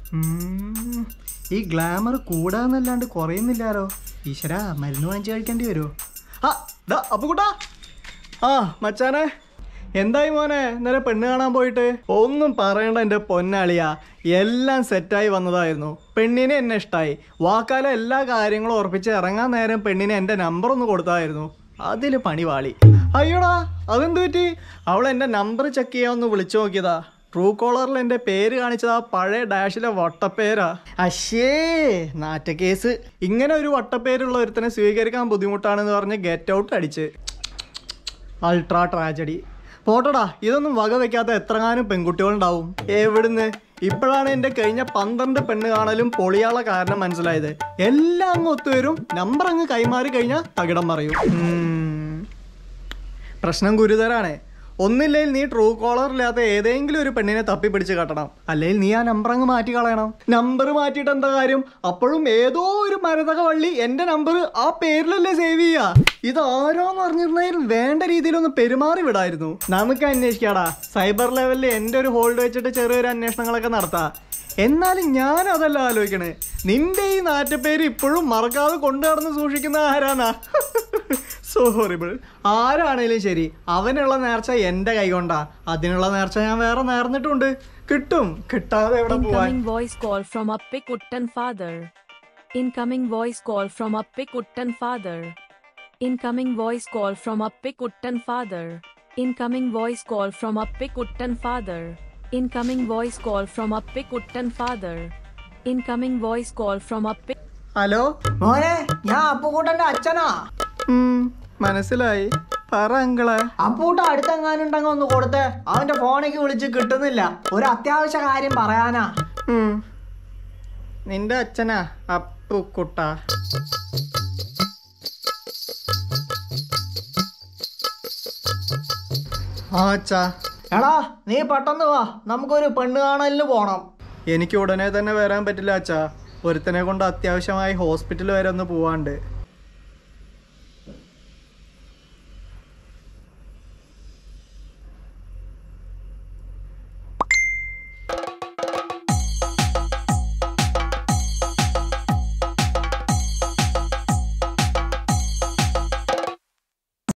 ഉം, ഈ ഗ്ലാമർ കൂടാന്നല്ലാണ്ട് കുറയുന്നില്ലാലോ ഈശ്വര മരുന്ന് വാങ്ങിച്ച് കഴിക്കേണ്ടി വരുമോ ആ ദാ അപ്പുകുട്ടാ ആ മച്ചാനെ എന്തായി മോനെ ഇന്നലെ പെണ്ണ് കാണാൻ പോയിട്ട് ഒന്നും പറയണ്ട എൻ്റെ പൊന്നാളിയാ എല്ലാം സെറ്റായി വന്നതായിരുന്നു പെണ്ണിനെ എന്നെ ഇഷ്ടമായി വാക്കാല എല്ലാ കാര്യങ്ങളും ഉറപ്പിച്ച് ഇറങ്ങാൻ നേരം പെണ്ണിന് എൻ്റെ നമ്പർ ഒന്ന് കൊടുത്തായിരുന്നു അതിൽ പണി വാളി അയ്യോടാ അതെന്ത് പറ്റി അവൾ എൻ്റെ നമ്പർ ചെക്ക് ചെയ്യാൻ ഒന്ന് വിളിച്ചു നോക്കിയതാ ട്രൂ കോളറിൽ എൻ്റെ പേര് കാണിച്ചത് ആ പഴയ ഡാഷിലെ വട്ടപ്പേരാ അശ്ശേ നാറ്റ കേസ് ഇങ്ങനെ ഒരു വട്ടപ്പേരുള്ള ഒരുത്തനെ സ്വീകരിക്കാൻ ബുദ്ധിമുട്ടാണെന്ന് പറഞ്ഞ് ഗെറ്റ് ഔട്ട് അടിച്ച് അൾട്രാ ട്രാജഡി പോട്ടടാ ഇതൊന്നും വക വെക്കാത്ത എത്രങ്ങാനും പെൺകുട്ടികളുണ്ടാവും എവിടുന്ന് ഇപ്പോഴാണ് എൻ്റെ കഴിഞ്ഞ പന്ത്രണ്ട് പെണ്ണ് കാണലും പൊളിയാള കാരണം മനസ്സിലായത് എല്ലാം അങ്ങ് ഒത്തുവരും നമ്പർ അങ്ങ് കൈമാറി കഴിഞ്ഞാൽ തകിടം പറയും ഉം. പ്രശ്നം ഗുരുതരാണ് ഒന്നില്ലെങ്കിൽ നീ ട്രൂ കോളർ ഇല്ലാത്ത ഏതെങ്കിലും ഒരു പെണ്ണിനെ തപ്പി പിടിച്ച് കെട്ടണം അല്ലെങ്കിൽ നീ ആ നമ്പർ അങ്ങ് മാറ്റി കളയണം നമ്പർ മാറ്റിയിട്ട് എന്താ കാര്യം അപ്പോഴും ഏതോ ഒരു മരതക വള്ളി എൻ്റെ നമ്പർ ആ പേരിലല്ലേ സേവ് ചെയ്യാ ഇത് ആരോന്ന് അറിഞ്ഞിരുന്നെങ്കിൽ വേണ്ട രീതിയിലൊന്ന് പെരുമാറി വിടായിരുന്നു നമുക്ക് അന്വേഷിക്കാടാ സൈബർ ലെവലിൽ എൻ്റെ ഒരു ഹോൾഡ് വെച്ചിട്ട് ചെറിയൊരു അന്വേഷണങ്ങളൊക്കെ നടത്താം എന്നാലും ഞാൻ അതല്ല ആലോചിക്കണേ നിന്റെ ഈ നാറ്റപ്പേര് ഇപ്പോഴും മറക്കാതെ കൊണ്ടു നടന്ന് സൂക്ഷിക്കുന്ന ആരാന്നാ സോ ഹോറിബിൾ ആരാണേലും ശരി അവനുള്ള നേർച്ച എൻ്റെ കൈകൊണ്ടാ അതിനുള്ള നേർച്ച ഞാൻ വേറെ നേർന്നിട്ടുണ്ട് കിട്ടും കിട്ടാതെ എവിടെ പോവാൻ Incoming voice call from a Pikuttan father. Incoming voice call from a Pikuttan father. Incoming voice call from a Pikuttan father. Incoming voice call from a Pikuttan father. Incoming voice call from a Pikuttan father. Incoming voice call from a Pik- hello മോനെ ഞാൻ അപ്പുകൂട്ടന്റെ അച്ഛനാ ഉം, മനസ്സിലായി പറ അങ്കളെ അപ്പൂട്ട അടുത്തെങ്ങാനുണ്ടെങ്കിൽ ഒന്ന് കൊടുത്തേ അവന്റെ ഫോണിലേക്ക് വിളിച്ച് കിട്ടുന്നില്ല ഒരു അത്യാവശ്യ കാര്യം പറയാനാ ഉം. നിന്റെ അച്ഛനാ അപ്പുക്കുട്ട ആ അച്ഛാ എടാ നീ പെട്ടെന്ന് വാ നമുക്കൊരു പെണ്ണ് കാണലിന് പോണം എനിക്ക് ഉടനെ തന്നെ വരാൻ പറ്റില്ല അച്ഛാ ഒരുത്തനെ കൊണ്ട് അത്യാവശ്യമായി ഹോസ്പിറ്റൽ വരെ ഒന്ന് പോവാണ്ട്